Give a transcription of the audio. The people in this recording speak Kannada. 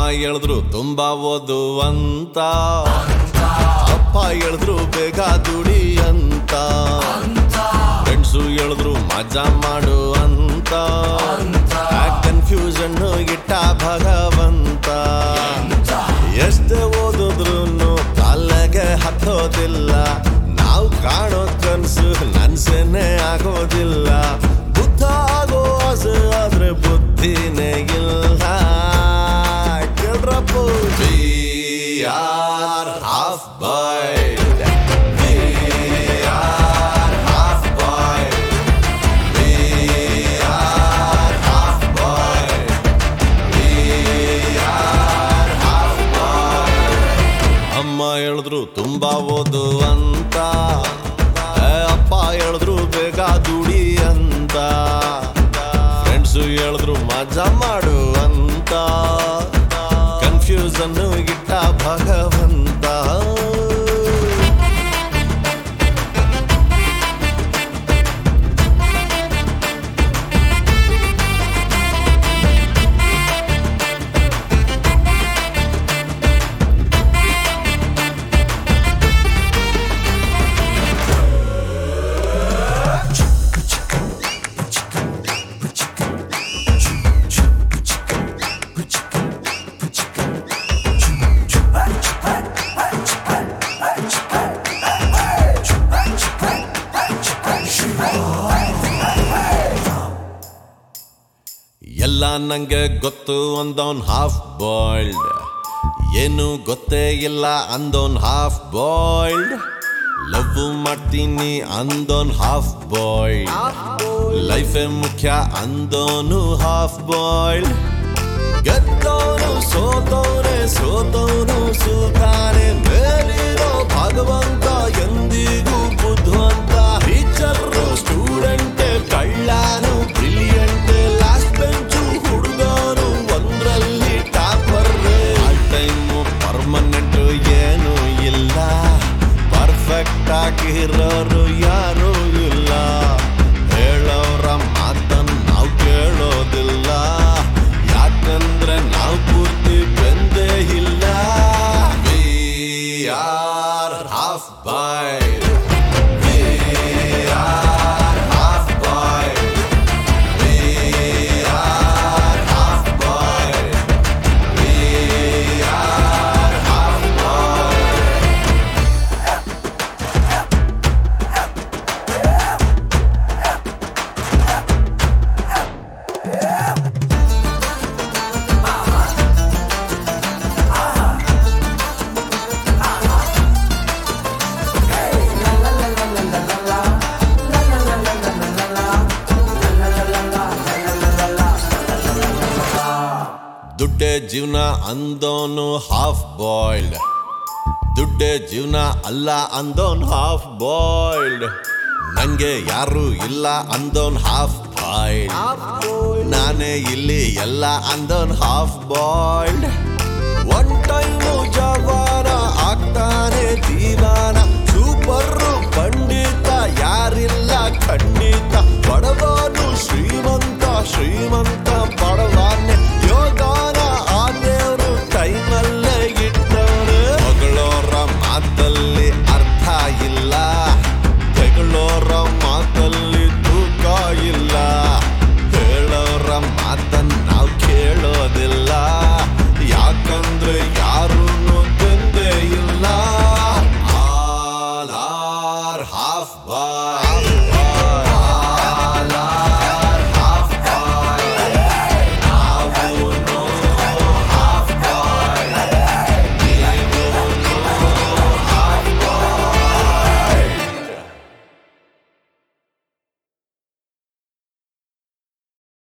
ಹೇಳಿದ್ರು ತುಂಬಾ ಓದು ಅಂತ ಅಪ್ಪ ಹೇಳಿದ್ರು ಬೇಗ ದುಡಿ ಅಂತ ಫ್ರೆಂಡ್ಸು ಹೇಳಿದ್ರು ಮಜಾ ಮಾಡು ಅಂತ ಕನ್ಫ್ಯೂಷನ್ ಇಟ್ಟ ಭಗವಂತ ಎಷ್ಟೇ ಓದಿದ್ರು ತಲೆಗೆ ಹತ್ತೋದಿಲ್ಲ ನಾವು ಕಾಣೋ ಕನ್ಸು ನನ್ಸೇನೆ ಆಗೋದಿಲ್ಲ ಬುದ್ಧ ಆಗೋ ಆಸೆ ಆದ್ರೆ ಬುದ್ಧಿನೇ ಇಲ್ಲ ಕೇಳ್ರಪ್ಪು we are half boiled we are half boiled we are half boiled we are half boiled ಅಮ್ಮ ಹೇಳಿದ್ರು ತುಂಬಾ ಓದು ಅಂತ ಏ, ಅಪ್ಪ ಹೇಳಿದ್ರು ಬೇಗ ದುಡಿ ಅಂತ ಫ್ರೆಂಡ್ಸು ಹೇಳಿದ್ರು ಮಜಾ ಮಾಡು ಅಂತ ಕನ್ಫ್ಯೂಸನ್ ಇಟ್ಟ ಭಗವಂತ ಎಲ್ಲ ನಂಗೆ ಗೊತ್ತು ಅಂದೋನ್ ಹಾಫ್ ಬಾಯ್ಲ್ಡ್ ಏನು ಗೊತ್ತೇ ಇಲ್ಲ ಅಂದೋನ್ ಹಾಫ್ ಬಾಯ್ಲ್ಡ್ ಲವ್ ಮಾಡ್ತೀನಿ ಅಂದೋನ್ ಹಾಫ್ ಬಾಯ್ಲ್ಡ್ ಲೈಫೇ ಮುಖ್ಯ ಅಂದೋನು ಹಾಫ್ ಬಾಯ್ಲ್ಡ್ ಗೆದ್ದೋನು ಸೋತೋನೆ ಸೋತೋನು ಸೂತಾನೆ ಮೇಲಿರೋ ಭಗವಂತ ಎಂದಿಗೂ ಬುದ್ಧವಂತ ಟೀಚರ್ ಸ್ಟೂಡೆಂಟ್ ಕಳ್ಳಾನು ಬ್ರಿಲಿಯಂಟ್ ಲಾಸ್ಟ್ ಬೆಂಚು ಹುಡುಗರು ಒಂದ್ರಲ್ಲಿ ಟಾಪರ್ ಟೈಮು ಪರ್ಮನೆಂಟ್ ಏನು ಇಲ್ಲ ಪರ್ಫೆಕ್ಟ್ ಆಗಿರೋರು ಯಾರೂ ಇಲ್ಲ ಹೇಳೋರ ಮಾತನ್ನ ನಾವು ಕೇಳೋದಿಲ್ಲ ಯಾಕಂದ್ರೆ ನಾವು ಪೂರ್ತಿ ಬೆಂದೇ ಇಲ್ಲ V are half bye V are half bye V are half bye V are half ಬಾಯ್ ದುಡ್ಡೇ ಜೀವನ ಅಂದೋನು ಹಾಫ್ ಬಾಯ್ಲ್ಡ್ ದುಡ್ಡೇ ಜೀವನ ಅಲ್ಲ ಅಂದೋನ್ ಹಾಫ್ ಬಾಯ್ಲ್ಡ್ ನಂಗೆ ಯಾರು ಇಲ್ಲ ಅಂದೋನ್ ಹಾಫ್ ಬಾಯ್ಲ್ಡ್ ನಾನೇ ಇಲ್ಲಿ ಎಲ್ಲ ಅಂದೋನ್ ಹಾಫ್ ಬಾಯ್ಲ್ಡ್ ಒನ್ ಟೈಮು ಜವಾನ ಆಗ್ತಾನೆ ಜೀವನ ಸೂಪರ್ ಖಂಡಿತ ಯಾರಿಲ್ಲ ಖಂಡಿತ ಬಡವನು ಶ್ರೀಮಂತ ಶ್ರೀಮಂತ